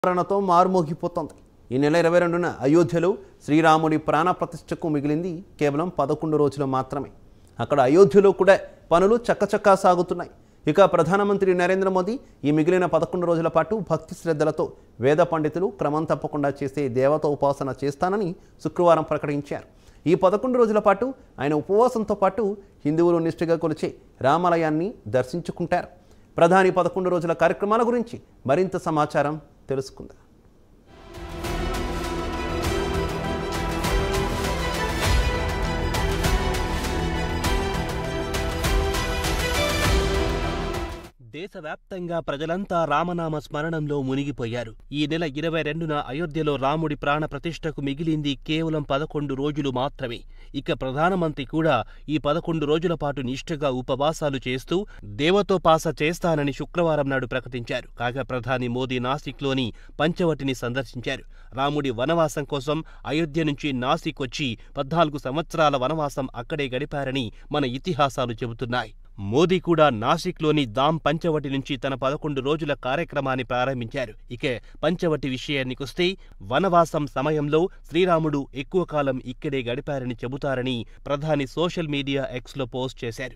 ప్రణతో మారుమోగిపోతోంది ఈ నెల ఇరవై రెండున అయోధ్యలో శ్రీరాముడి ప్రాణ ప్రతిష్టకు మిగిలింది కేవలం పదకొండు రోజులు మాత్రమే అక్కడ అయోధ్యలో కూడా పనులు చక్కచక్కా సాగుతున్నాయి ఇక ప్రధానమంత్రి నరేంద్ర మోదీ ఈ మిగిలిన పదకొండు రోజుల పాటు భక్తి శ్రద్ధలతో వేద పండితులు క్రమం తప్పకుండా చేసే దేవత ఉపాసన చేస్తానని శుక్రవారం ప్రకటించారు ఈ పదకొండు రోజుల పాటు ఆయన ఉపవాసంతో పాటు హిందువులు నిష్ఠగా కొలిచే రామాలయాన్ని దర్శించుకుంటారు ప్రధాని పదకొండు రోజుల కార్యక్రమాల గురించి మరింత సమాచారం తెలుసుకుందాం దేశవ్యాప్తంగా ప్రజలంతా రామనామ స్మరణంలో మునిగిపోయారు ఈ నెల ఇరవై రెండున అయోధ్యలో రాముడి ప్రాణ ప్రతిష్టకు మిగిలింది కేవలం పదకొండు రోజులు మాత్రమే ఇక ప్రధానమంత్రి కూడా ఈ పదకొండు రోజుల పాటు నిష్ఠగా ఉపవాసాలు చేస్తూ దేవతోపాస చేస్తానని శుక్రవారం నాడు ప్రకటించారు కాగా ప్రధాని మోదీ నాసిక్లోని పంచవటిని సందర్శించారు రాముడి వనవాసం కోసం అయోధ్య నుంచి నాసిక్ వచ్చి పద్నాలుగు సంవత్సరాల వనవాసం అక్కడే గడిపారని మన ఇతిహాసాలు చెబుతున్నాయి మోదీ కూడా నాసిక్లోని దామ్ పంచవటి నుంచి తన పదకొండు రోజుల కార్యక్రమాన్ని ప్రారంభించారు ఇక పంచవటి విషయానికొస్తే వనవాసం సమయంలో శ్రీరాముడు ఎక్కువ కాలం ఇక్కడే గడిపారని చెబుతారని ప్రధాని సోషల్ మీడియా ఎక్స్లో పోస్ట్ చేశారు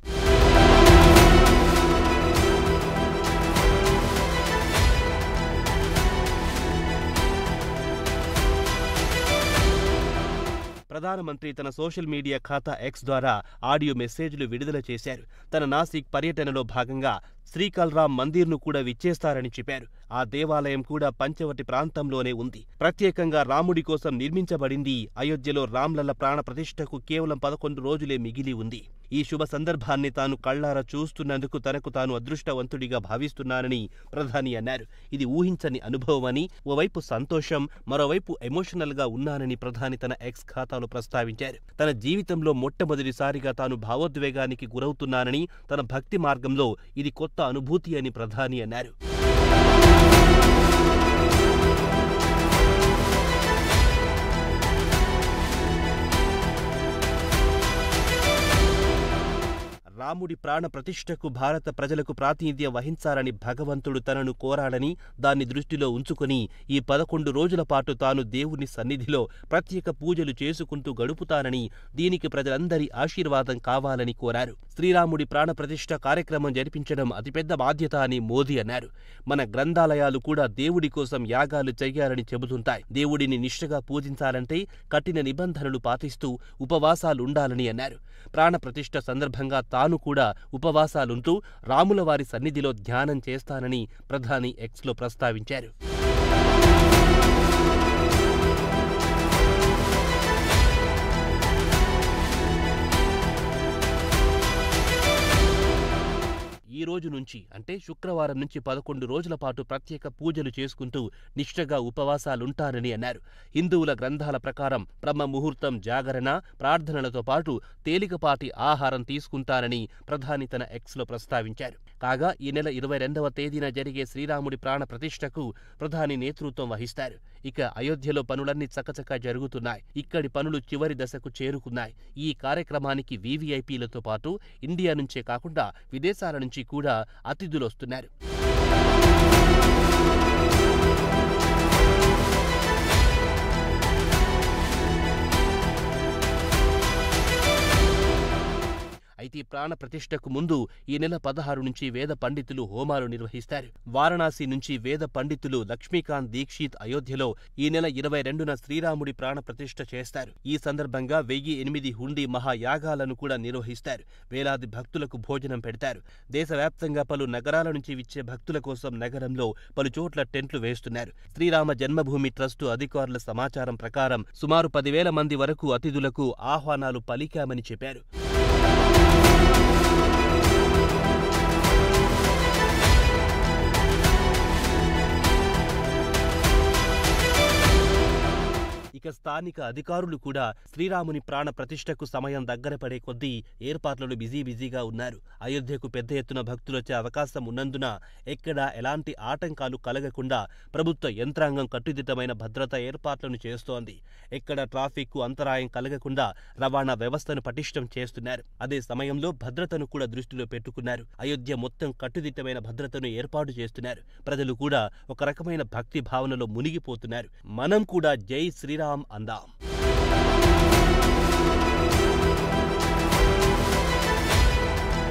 ప్రధానమంత్రి తన సోషల్ మీడియా ఖాతా ఎక్స్ ద్వారా ఆడియో మెసేజ్లు విడుదల చేశారు తన నాసిక్ పర్యటనలో భాగంగా శ్రీకల్రామ్ మందిర్ను కూడా విచ్చేస్తారని చెప్పారు ఆ దేవాలయం కూడా పంచవటి ప్రాంతంలోనే ఉంది ప్రత్యేకంగా రాముడి కోసం నిర్మించబడింది అయోధ్యలో రామ్లల్ల ప్రాణ ప్రతిష్టకు కేవలం పదకొండు రోజులే మిగిలి ఉంది ఈ శుభ సందర్భాన్ని తాను కళ్లారా చూస్తున్నందుకు తనకు తాను అదృష్టవంతుడిగా భావిస్తున్నానని ప్రధాని అన్నారు ఇది ఊహించని అనుభవమని ఓవైపు సంతోషం మరోవైపు ఎమోషనల్ గా ఉన్నానని ప్రధాని తన ఎక్స్ ఖాతాలో ప్రస్తావించారు తన జీవితంలో మొట్టమొదటిసారిగా తాను భావోద్వేగానికి గురవుతున్నానని తన భక్తి మార్గంలో ఇది కొత్త అనుభూతి అని ప్రధాని అన్నారు రాముడి ప్రాణ ప్రతిష్టకు భారత ప్రజలకు ప్రాతినిధ్యం వహించాలని భగవంతుడు తనను కోరాడని దాన్ని దృష్టిలో ఉంచుకొని ఈ పదకొండు రోజుల పాటు తాను దేవుని సన్నిధిలో ప్రత్యేక పూజలు చేసుకుంటూ గడుపుతానని దీనికి ప్రజలందరి ఆశీర్వాదం కావాలని కోరారు శ్రీరాముడి ప్రాణ ప్రతిష్ఠ కార్యక్రమం జరిపించడం అతిపెద్ద బాధ్యత అని మోదీ అన్నారు మన గ్రంథాలయాలు కూడా దేవుడి కోసం యాగాలు చెయ్యాలని చెబుతుంటాయి దేవుడిని నిష్ఠగా పూజించాలంటే కఠిన నిబంధనలు పాటిస్తూ ఉపవాసాలుండాలని అన్నారు ప్రాణ ప్రతిష్ఠ సందర్భంగా తాను కూడా ఉపవాసాలుంటూ రాముల వారి సన్నిధిలో ధ్యానం చేస్తానని ప్రధాని ఎక్స్లో ప్రస్తావించారు ఈ రోజు నుంచి అంటే శుక్రవారం నుంచి పదకొండు రోజుల పాటు ప్రత్యేక పూజలు చేసుకుంటూ నిష్ఠగా ఉపవాసాలుంటానని అన్నారు హిందువుల గ్రంథాల ప్రకారం బ్రహ్మ ముహూర్తం జాగరణ ప్రార్థనలతో పాటు తేలికపాటి ఆహారం తీసుకుంటానని ప్రధాని తన ఎక్స్లో ప్రస్తావించారు కాగా ఈ నెల ఇరవై రెండవ తేదీన జరిగే శ్రీరాముడి ప్రాణ ప్రతిష్టకు ప్రధాని నేతృత్వం వహిస్తారు ఇక అయోధ్యలో పనులన్నీ చకచకా జరుగుతున్నాయి ఇక్కడి పనులు చివరి దశకు చేరుకున్నాయి ఈ కార్యక్రమానికి వీవీఐపీలతో పాటు ఇండియా నుంచే కాకుండా విదేశాల నుంచి కూడా అతిథులొస్తున్నారు అయితే ఈ ప్రాణ ప్రతిష్టకు ముందు ఈ నెల పదహారు నుంచి వేద పండితులు హోమాలు నిర్వహిస్తారు వారణాసి నుంచి వేద పండితులు లక్ష్మీకాంత్ దీక్షిత్ అయోధ్యలో ఈ నెల ఇరవై రెండున శ్రీరాముడి ప్రాణ ప్రతిష్ఠ చేస్తారు ఈ సందర్భంగా వెయ్యి ఎనిమిది హుండీ మహాయాగాలను కూడా నిర్వహిస్తారు వేలాది భక్తులకు భోజనం పెడతారు దేశవ్యాప్తంగా పలు నగరాల నుంచి విచ్చే భక్తుల కోసం నగరంలో పలు చోట్ల టెంట్లు వేస్తున్నారు శ్రీరామ జన్మభూమి ట్రస్టు అధికారుల సమాచారం ప్రకారం సుమారు పదివేల మంది వరకు అతిథులకు ఆహ్వానాలు పలికామని చెప్పారు ఇక ఇక స్థానిక అధికారులు కూడా శ్రీరాముని ప్రాణ ప్రతిష్టకు సమయం దగ్గర పడే కొద్దీ ఏర్పాట్లను బిజీ బిజీగా ఉన్నారు అయోధ్యకు పెద్ద ఎత్తున భక్తులొచ్చే అవకాశం ఉన్నందున ఎక్కడా ఎలాంటి ఆటంకాలు కలగకుండా ప్రభుత్వ యంత్రాంగం కట్టుదిట్టమైన భద్రతా ఏర్పాట్లను చేస్తోంది ఎక్కడ ట్రాఫిక్కు అంతరాయం కలగకుండా రవాణా వ్యవస్థను పటిష్టం చేస్తున్నారు అదే సమయంలో భద్రతను కూడా దృష్టిలో పెట్టుకున్నారు అయోధ్య మొత్తం కట్టుదిట్టమైన భద్రతను ఏర్పాటు చేస్తున్నారు ప్రజలు కూడా ఒక రకమైన భక్తి భావనలో మునిగిపోతున్నారు మనం కూడా జై శ్రీరామ్ అందాం